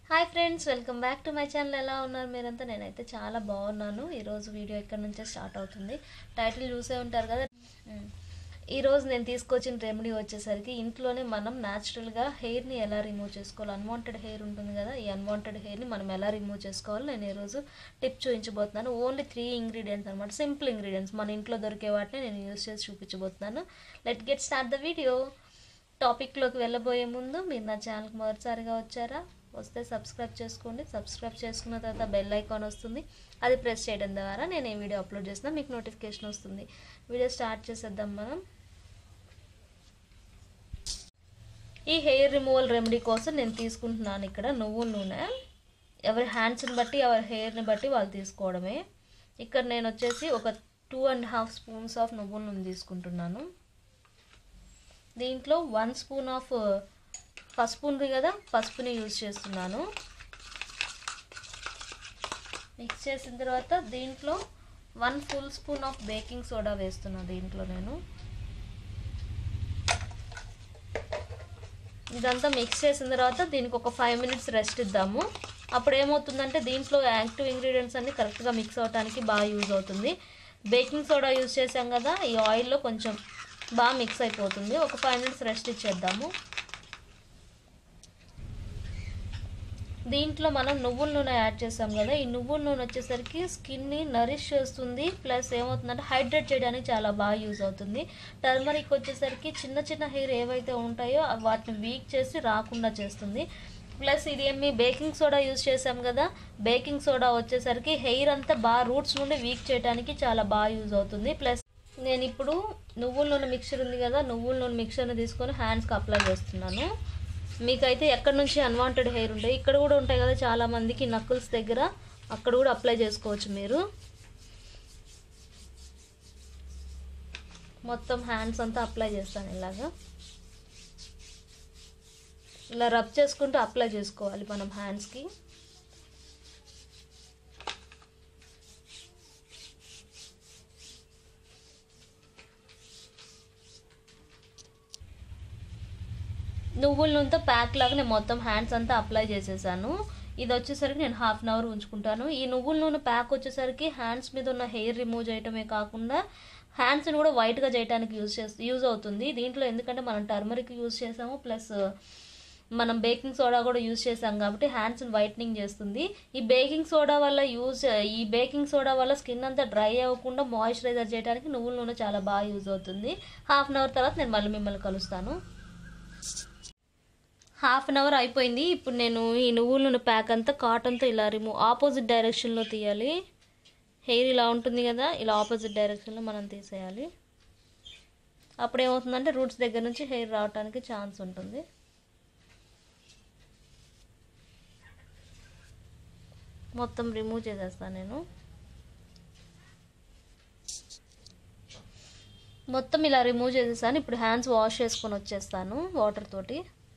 Hi friends welcome back to my channel ఎలా ఉన్నారు మీరంతా నేనైతే చాలా బాగున్నాను ఈరోజు వీడియో ఇక్కడ నుంచే స్టార్ట్ అవుతుంది టైటిల్ చూసే ఉంటారు కదా మ్. ఈరోజు నేను తీసుకొచ్చిన రెమెడీ వచ్చేసరికి ఇంట్లోనే మనం న్యాచురల్గా హెయిర్ని ఎలా రిమూవ్ చేసుకోవాలి అన్వాంటెడ్ హెయిర్ ఉంటుంది కదా ఈ అన్వాంటెడ్ హెయిర్ని మనం ఎలా రిమూవ్ చేసుకోవాలో నేను ఈరోజు టిప్ చూపించబోతున్నాను ఓన్లీ త్రీ ఇంగ్రీడియంట్స్ అనమాట సింపుల్ ఇంగ్రీడియంట్స్ మన ఇంట్లో దొరికే వాటిని నేను యూస్ చేసి చూపించబోతున్నాను let get start the video టాపిక్లోకి వెళ్ళబోయే ముందు మీరు నా ఛానల్కి మొదటిసారిగా వచ్చారా వస్తే సబ్స్క్రైబ్ చేసుకోండి సబ్స్క్రైబ్ చేసుకున్న తర్వాత బెల్ ఐకాన్ వస్తుంది అది ప్రెస్ చేయడం ద్వారా నేను ఏ వీడియో అప్లోడ్ చేసినా మీకు నోటిఫికేషన్ వస్తుంది వీడియో స్టార్ట్ చేసేద్దాం మనం ఈ హెయిర్ రిమూవల్ రెమెడీ కోసం నేను తీసుకుంటున్నాను ఇక్కడ నువ్వుల నూనె ఎవరి హ్యాండ్స్ని బట్టి ఎవరి హెయిర్ని బట్టి వాళ్ళు తీసుకోవడమే ఇక్కడ నేను వచ్చేసి ఒక two and half spoons of నువ్వుల నూనె తీసుకుంటున్నాను దీంట్లో వన్ స్పూన్ ఆఫ్ పసుపు ఉంది కదా పసుపుని యూజ్ చేస్తున్నాను మిక్స్ చేసిన తర్వాత దీంట్లో one full spoon of baking soda వేస్తున్నాను దీంట్లో నేను ఇదంతా మిక్స్ చేసిన తర్వాత దీనికి ఒక ఫైవ్ మినిట్స్ రెస్ట్ ఇద్దాము అప్పుడు ఏమవుతుందంటే దీంట్లో యాక్టివ్ ఇంగ్రీడియంట్స్ అన్ని కరెక్ట్గా మిక్స్ అవడానికి బాగా యూజ్ అవుతుంది బేకింగ్ సోడా యూజ్ చేసాం కదా ఈ ఆయిల్లో కొంచెం బాగా మిక్స్ అయిపోతుంది ఒక ఫైవ్ మినిట్స్ రెస్ట్ ఇచ్చేద్దాము దీంట్లో మనం నువ్వుల నూనె యాడ్ చేసాం కదా ఈ నువ్వుల నూనె వచ్చేసరికి స్కిన్ని నరిష్ చేస్తుంది ప్లస్ ఏమవుతుందంటే హైడ్రేట్ చేయడానికి చాలా బాగా యూజ్ అవుతుంది టర్మరిక్ వచ్చేసరికి చిన్న చిన్న హెయిర్ ఏవైతే ఉంటాయో వాటిని వీక్ చేసి రాకుండా చేస్తుంది ప్లస్ ఇది ఏమి బేకింగ్ సోడా యూజ్ చేసాం కదా బేకింగ్ సోడా వచ్చేసరికి హెయిర్ అంతా బాగా రూట్స్ నుండి వీక్ చేయడానికి చాలా బాగా యూజ్ అవుతుంది ప్లస్ నేను ఇప్పుడు నువ్వుల నూనె మిక్చర్ ఉంది కదా నువ్వుల నూనె మిక్చర్ని తీసుకొని హ్యాండ్స్కి అప్లై చేస్తున్నాను మీకైతే ఎక్కడి నుంచి అన్వాంటెడ్ హెయిర్ ఉంటాయి ఇక్కడ కూడా ఉంటాయి కదా చాలా మందికి నక్కుల్స్ దగ్గర అక్కడ కూడా అప్లై చేసుకోవచ్చు మీరు మొత్తం హ్యాండ్స్ అంతా అప్లై చేస్తాను ఇలాగా ఇలా రబ్ చేసుకుంటూ అప్లై చేసుకోవాలి మనం హ్యాండ్స్కి నువ్వుల నూనెతో ప్యాక్ లాగా నేను మొత్తం హ్యాండ్స్ అంతా అప్లై చేసేసాను ఇది వచ్చేసరికి నేను హాఫ్ అన్ అవర్ ఉంచుకుంటాను ఈ నువ్వుల నూనె ప్యాక్ వచ్చేసరికి హ్యాండ్స్ మీద ఉన్న హెయిర్ రిమూవ్ చేయటమే కాకుండా హ్యాండ్స్ని కూడా వైట్గా చేయడానికి యూజ్ చేసి యూజ్ అవుతుంది దీంట్లో ఎందుకంటే మనం టర్మరిక్ యూజ్ చేసాము ప్లస్ మనం బేకింగ్ సోడా కూడా యూజ్ చేసాం కాబట్టి హ్యాండ్స్ని వైట్నింగ్ చేస్తుంది ఈ బేకింగ్ సోడా వల్ల యూజ్ ఈ బేకింగ్ సోడా వల్ల స్కిన్ అంతా డ్రై అవ్వకుండా మాయిశ్చరైజర్ చేయడానికి నువ్వుల నూనె చాలా బాగా యూజ్ అవుతుంది హాఫ్ అన్ అవర్ తర్వాత నేను మళ్ళీ మిమ్మల్ని కలుస్తాను హాఫ్ అన్ అవర్ అయిపోయింది ఇప్పుడు నేను ఈ నువ్వుల నూనె ప్యాక్ అంతా కాటన్తో ఇలా రిమూవ్ ఆపోజిట్ డైరెక్షన్లో తీయాలి హెయిర్ ఇలా ఉంటుంది కదా ఇలా ఆపోజిట్ డైరెక్షన్లో మనం తీసేయాలి అప్పుడు ఏమవుతుందంటే రూట్స్ దగ్గర నుంచి హెయిర్ రావడానికి ఛాన్స్ ఉంటుంది మొత్తం రిమూవ్ చేసేస్తాను నేను మొత్తం ఇలా రిమూవ్ చేసేసాను ఇప్పుడు హ్యాండ్స్ వాష్ చేసుకొని వచ్చేస్తాను వాటర్ తోటి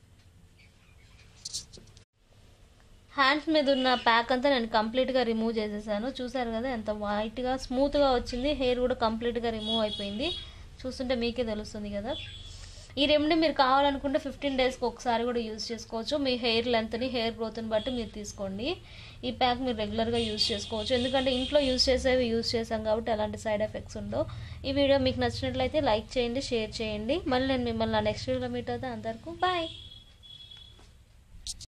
హ్యాండ్స్ మీద ఉన్న ప్యాక్ అంతా నేను కంప్లీట్గా రిమూవ్ చేసేసాను చూసారు కదా ఎంత వైట్గా స్మూత్గా వచ్చింది హెయిర్ కూడా కంప్లీట్గా రిమూవ్ అయిపోయింది చూస్తుంటే మీకే తెలుస్తుంది కదా ఈ రెమెడీ మీరు కావాలనుకుంటే ఫిఫ్టీన్ డేస్కి ఒకసారి కూడా యూజ్ చేసుకోవచ్చు మీ హెయిర్ లెంత్ని హెయిర్ గ్రోత్ని బట్టి మీరు తీసుకోండి ఈ ప్యాక్ మీరు రెగ్యులర్గా యూజ్ చేసుకోవచ్చు ఎందుకంటే ఇంట్లో యూజ్ చేసేవి యూజ్ చేసాం కాబట్టి ఎలాంటి సైడ్ ఎఫెక్ట్స్ ఉండవు ఈ వీడియో మీకు నచ్చినట్లయితే లైక్ చేయండి షేర్ చేయండి మళ్ళీ నేను మిమ్మల్ని నెక్స్ట్ వీడియోలో మీట్ అవుతాను అందరికీ బాయ్